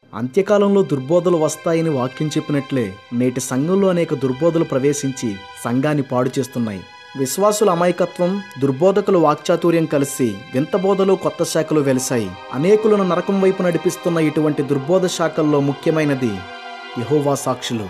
అంత్యకాలంలో దుర్బోధలు వస్తాయని వాక్యం చెప్పినట్లే నేటి సంఘంలో అనేక దుర్బోధలు ప్రవేశించి సంఘాన్ని పాడు చేస్తున్నాయి విశ్వాసుల అమాయకత్వం దుర్బోధకుల వాక్చాతుర్యం కలిసి వింత బోధలు కొత్త శాఖలు వెలిశాయి అనేకులను నరకం వైపు నడిపిస్తున్న ఇటువంటి దుర్బోధ శాఖల్లో ముఖ్యమైనది యహోవా సాక్షులు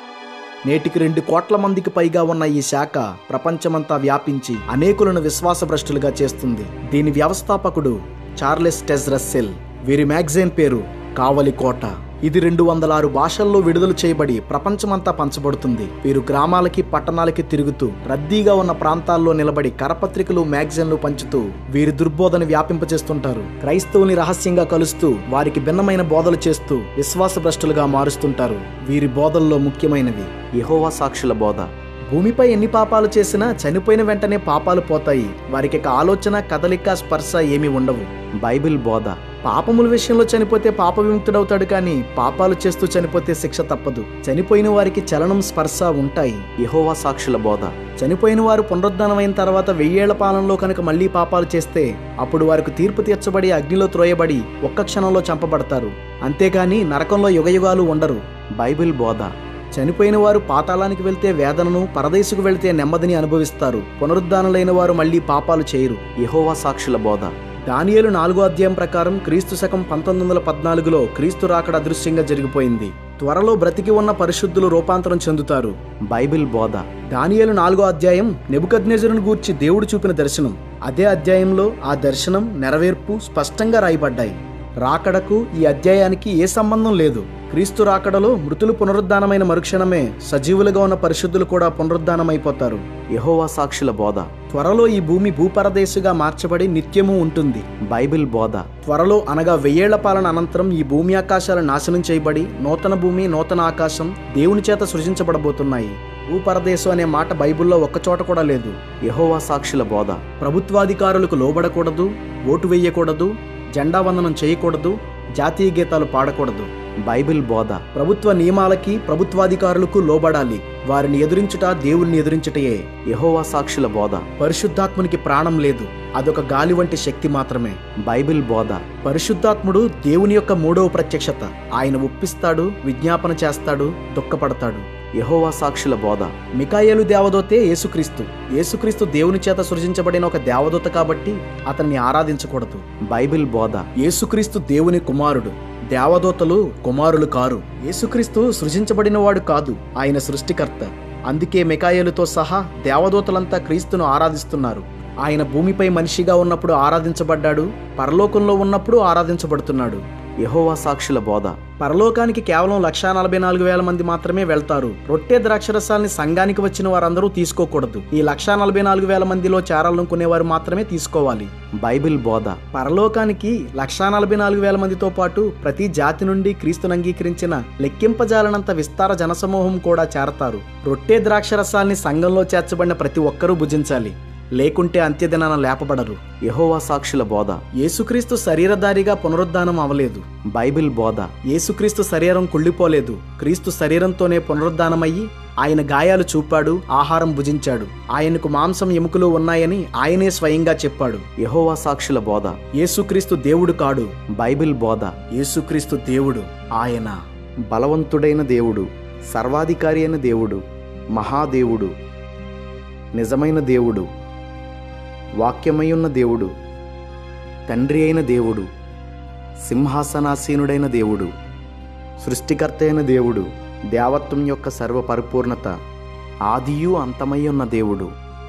నేటికి రెండు కోట్ల మందికి పైగా ఉన్న ఈ శాఖ ప్రపంచమంతా వ్యాపించి అనేకులను విశ్వాసభ్రష్టులుగా చేస్తుంది దీని వ్యవస్థాపకుడు చార్లెస్ టెజ్ రస్సెల్ వీరి మ్యాగజైన్ పేరు కావలి కోట ఇది రెండు వందల ఆరు భాషల్లో విడుదల చేయబడి ప్రపంచమంతా పంచబడుతుంది వీరు గ్రామాలకి పట్టణాలకి తిరుగుతూ రద్దీగా ఉన్న ప్రాంతాల్లో నిలబడి కరపత్రికలు మ్యాగజైన్లు పంచుతూ వీరి దుర్బోధన వ్యాపింపజేస్తుంటారు క్రైస్తవుని రహస్యంగా కలుస్తూ వారికి భిన్నమైన బోధలు చేస్తూ విశ్వాసభ్రష్టులుగా మారుస్తుంటారు వీరి బోధల్లో ముఖ్యమైనవి యెహోవా సాక్షుల బోధ భూమిపై ఎన్ని పాపాలు చేసినా చనిపోయిన వెంటనే పాపాలు పోతాయి వారికి ఇక ఆలోచన కదలిక స్పర్శ ఏమీ ఉండవు బైబిల్ బోధ పాపముల విషయంలో చనిపోతే పాప విముక్తుడవుతాడు కానీ పాపాలు చేస్తూ చనిపోతే శిక్ష తప్పదు చనిపోయిన వారికి చలనం స్పర్శ ఉంటాయి యహోవా సాక్షుల బోధ చనిపోయిన వారు పునరుద్ధానమైన తర్వాత వెయ్యేళ్ల పాలనలో కనుక మళ్ళీ పాపాలు చేస్తే అప్పుడు వారికి తీర్పు తీర్చబడి అగ్నిలో త్రోయబడి ఒక్క క్షణంలో చంపబడతారు అంతేగాని నరకంలో యుగయుగాలు ఉండరు బైబిల్ బోధ చనిపోయిన వారు పాతాళానికి వెళ్తే వేదనను పరదేశుకు వెళ్తే నెమ్మదిని అనుభవిస్తారు పునరుద్ధానులైన వారు మళ్ళీ పాపాలు చేయరు యహోవా సాక్షుల బోధ దానియేలు నాలుగో అధ్యాయం ప్రకారం క్రీస్తు శకం పంతొమ్మిది వందల పద్నాలుగులో క్రీస్తు రాకడ అదృశ్యంగా జరిగిపోయింది త్వరలో బ్రతికి ఉన్న పరిశుద్ధులు రూపాంతరం చెందుతారు బైబిల్ బోధ దానియేలు నాలుగో అధ్యాయం నెబుకద్నేజరును గూర్చి దేవుడు చూపిన దర్శనం అదే అధ్యాయంలో ఆ దర్శనం నెరవేర్పు స్పష్టంగా రాయబడ్డాయి రాకడకు ఈ అధ్యాయానికి ఏ సంబంధం లేదు క్రీస్తు రాకడలో మృతులు పునరుద్ధానమైన మరుక్షణమే సజీవులుగా ఉన్న పరిశుద్ధులు కూడా పునరుద్ధానమైపోతారు యహోవా సాక్షుల బోధ త్వరలో ఈ భూమి భూపరదేశుగా మార్చబడి నిత్యము ఉంటుంది బైబిల్ బోధ త్వరలో అనగా వెయ్యేళ్ల పాలన అనంతరం ఈ భూమి ఆకాశాలు నాశనం చేయబడి నూతన భూమి నూతన ఆకాశం దేవుని చేత సృజించబడబోతున్నాయి భూపరదేశం అనే మాట బైబిల్లో ఒక్కచోట కూడా లేదు యహోవా సాక్షుల బోధ ప్రభుత్వాధికారులకు లోబడకూడదు ఓటు వేయకూడదు జెండా వందనం చేయకూడదు జాతీయ గీతాలు పాడకూడదు బైబిల్ బోధ ప్రభుత్వ నియమాలకి ప్రభుత్వాధికారులకు లోబడాలి వారిని ఎదురించుట దేవుణ్ణి ఎదురించుటయే యహోవా సాక్షుల బోధ పరిశుద్ధాత్మునికి ప్రాణం లేదు అదొక గాలి వంటి శక్తి మాత్రమే బైబిల్ బోధ పరిశుద్ధాత్ముడు దేవుని యొక్క మూడవ ప్రత్యక్షత ఆయన ఒప్పిస్తాడు విజ్ఞాపన చేస్తాడు దుఃఖపడతాడు యహోవా సాక్షుల బోధ మికాయేలు దేవదూతే యేసుక్రీస్తు యేసుక్రీస్తు దేవుని చేత సృజించబడిన ఒక దేవదూత కాబట్టి అతన్ని ఆరాధించకూడదు బైబిల్ బోధ యేసుక్రీస్తు దేవుని కుమారుడు దేవదూతలు కుమారులు కారు యేసుక్రీస్తు సృజించబడినవాడు కాదు ఆయన సృష్టికర్త అందుకే మికాయేలుతో సహా దేవదూతలంతా క్రీస్తును ఆరాధిస్తున్నారు ఆయన భూమిపై మనిషిగా ఉన్నప్పుడు ఆరాధించబడ్డాడు పరలోకంలో ఉన్నప్పుడు ఆరాధించబడుతున్నాడు యహోవా సాక్షుల బోధ పరలోకానికి కేవలం లక్షా నలభై నాలుగు వేల మంది మాత్రమే వెళ్తారు రొట్టె ద్రాక్షరసాల్ని సంఘానికి వచ్చిన వారందరూ తీసుకోకూడదు ఈ లక్షా నలభై నాలుగు వేల మందిలో చేరాలనుకునేవారు మాత్రమే తీసుకోవాలి బైబిల్ బోధ పరలోకానికి లక్షా నలభై నాలుగు వేల మందితో పాటు ప్రతి జాతి నుండి క్రీస్తును అంగీకరించిన లెక్కింపజాలనంత విస్తార జనసమూహం కూడా చేరతారు రొట్టె ద్రాక్షరసాల్ని సంఘంలో చేర్చబడిన ప్రతి ఒక్కరూ భుజించాలి లేకుంటే అంత్యదినాన లేపబడరు యహోవా సాక్షుల బోధ యేసుక్రీస్తు శరీరధారిగా పునరుద్ధానం అవలేదు బైబిల్ బోధ యేసుక్రీస్తు శరీరం కుళ్ళిపోలేదు క్రీస్తు శరీరంతోనే పునరుద్ధానమయ్యి ఆయన గాయాలు చూపాడు ఆహారం భుజించాడు ఆయనకు మాంసం ఎముకలు ఉన్నాయని ఆయనే స్వయంగా చెప్పాడు యహోవా సాక్షుల బోధ యేసుక్రీస్తు దేవుడు కాడు బైబిల్ బోధ యేసుక్రీస్తు దేవుడు ఆయన బలవంతుడైన దేవుడు సర్వాధికారి అయిన దేవుడు మహాదేవుడు నిజమైన దేవుడు వాక్యమయున్న దేవుడు తండ్రి అయిన దేవుడు సింహాసనాసీనుడైన దేవుడు సృష్టికర్త అయిన దేవుడు దేవత్వం యొక్క సర్వపరిపూర్ణత ఆదియు అంతమై ఉన్న దేవుడు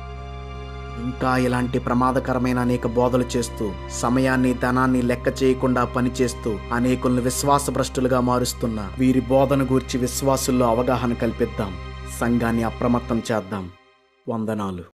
ఇంకా ఇలాంటి ప్రమాదకరమైన అనేక బోధలు చేస్తూ సమయాన్ని ధనాన్ని లెక్క చేయకుండా పనిచేస్తూ అనేకులను విశ్వాసభ్రష్టులుగా మారుస్తున్న వీరి బోధన గూర్చి విశ్వాసుల్లో అవగాహన కల్పిద్దాం సంఘాన్ని అప్రమత్తం చేద్దాం వందనాలు